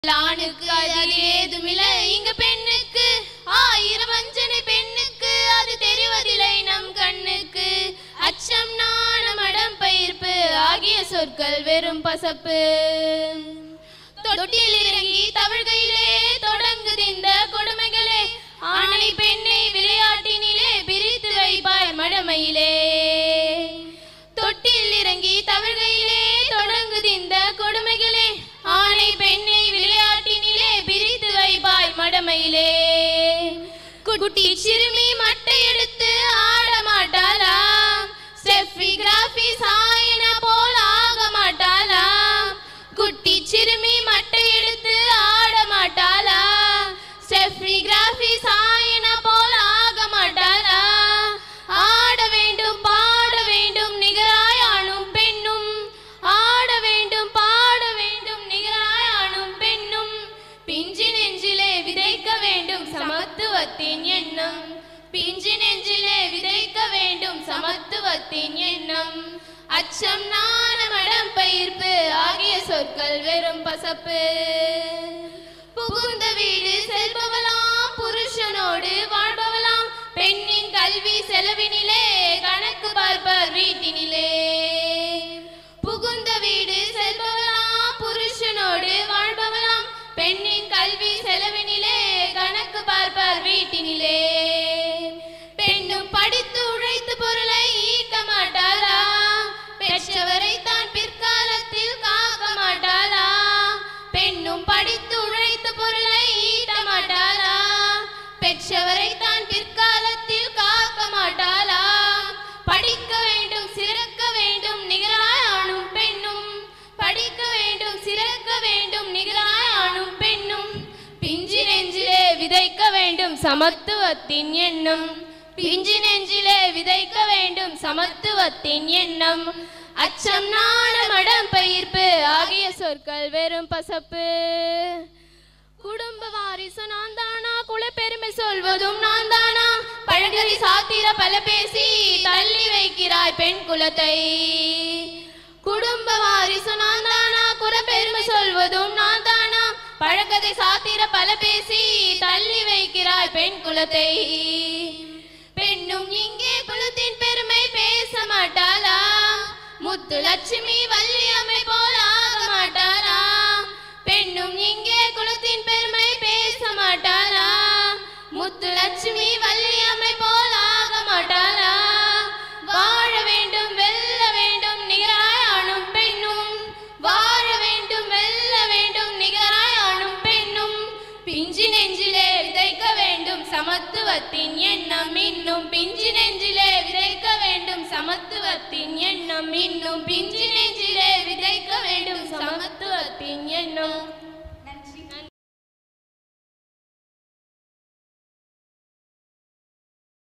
ஆணுக்கு அதில் ஏதுமில்லை இங்கு பெண்ணுக்கு ஆயிரம் வஞ்சனை பெண்ணுக்கு அது தெரிவதில்லை நம் கண்ணுக்கு அச்சம் நாணம் அடம் பயிர்ப்பு ஆகிய சொற்கள் வெறும் பசப்பு தொட்டில் இறங்கி தவழ்கையிலே தொடங்குது இந்த கொடுமைகளே ஆணை பெண்ணை விளையாட்டினிலே பிரித்து வைப்பாய் மடமையிலே தொட்டில் இறங்கி தவழ்கையிலே தொடங்குது இந்த கொடுமைகளே ஆணை பெண்ணை விளையாட்டினிலே பிரித்து வைப்பாய் மடமையிலே குட்டி சிறுமி மட்டை எடுத்து ஆட மாட்டாளா ஸ்டெஃபி கிராஃபி சாயினா போல் ஆக மாட்டாளா குட்டி சிறுமி மட்டை எடுத்து ஆட மாட்டாளா ஸ்டெஃபி கிராஃபி சாயினா போல் ஆக மாட்டாளா ஆட வேண்டும் பாட வேண்டும் நிகராய் ஆணும் பெண்ணும் ஆட வேண்டும் பாட வேண்டும் நிகராய் ஆணும் பெண்ணும் பிஞ்சு நெஞ்சிலே விதைக்க வேண்டும் சமத்துவத்தின் எண்ணம் பிஞ்சு நெஞ்சிலே விதைக்க வேண்டும் சமத்துவத்தின் எண்ணம் அச்சம் நாணமடம் பயிர்ப்பு ஆகிய சொற்கள் வெறும் பசப்பு புகுந்த வீடு செல்பவளாம் புருஷனோடு வாழ்பவளாம் பெண்ணின் கல்வி செலவினிலே கணக்கு பார்ப்பார் வீட்டினிலே புகுந்த வீடு செல்பவளாம் புருஷனோடு வாழ்பவளாம் பெண்ணின் கல்வி செலவினிலே கணக்கு பார்ப்பார் வீட்டினிலே பெண்ணும் படித்து உழைத்து பொருளை ஈட்ட மாட்டாளா பெற்றவரை தான் பிற்காலத்தில் காக்க மாட்டாளா பெண்ணும் படித்து உழைத்து பொருளை ஈட்ட மாட்டாளா பெற்றவரை தான் பிற்காலத்தில் காக்க மாட்டாளா படிக்க வேண்டும் சிறக்க வேண்டும் நிகராய் ஆணும் பெண்ணும் படிக்க வேண்டும் சிறக்க வேண்டும் நிகராய் ஆணும் பெண்ணும் பிஞ்சு நெஞ்சிலே விதைக்க வேண்டும் சமத்துவத்தின் எண்ணம் பிஞ்சு நெஞ்சிலே விதைக்க வேண்டும் சமத்துவத்தின் எண்ணம் அச்சம் நாணம் அடம் பயிர்ப்பு ஆகிய சொற்கள் வெறும் பசப்பு குடும்ப வாரிசு நான் தானா குலப்பெருமை சொல்வதும் நான் தானா பழகரி சாத்திர பல பேசி தள்ளி வைக்கிறாய் பெண் குலத்தை குடும்ப வாரிசு நான் தானா குலப்பெருமை சொல்வதும் நான் தானா பழக்கதை சாத்திர பல பேசி தள்ளி வைக்கிறாய் பெண் குலத்தை பெண்ணும் இங்கே குலத்தின் பெருமை பேச மாட்டாளா முத்து லட்சுமி வள்ளியம்மை போல் ஆக மாட்டாளா பெண்ணும் இங்கே குலத்தின் பெருமை பேச மாட்டாளா முத்து லட்சுமி வள்ளியம்மை போல் ஆக மாட்டாளா வாழ வேண்டும் வெல்ல வேண்டும் நிகராய் ஆணும் பெண்ணும் வாழ வேண்டும் வெல்ல வேண்டும் நிகராய் ஆணும் பெண்ணும் பிஞ்சு நெஞ்சிலே விதைக்க வேண்டும் சமத்துவத்தின் எண்ணம் இன்னும் பிஞ்சு நெஞ்சிலே விதைக்க வேண்டும் சமத்துவத்தின் எண்ணம் இன்னும் பிஞ்சு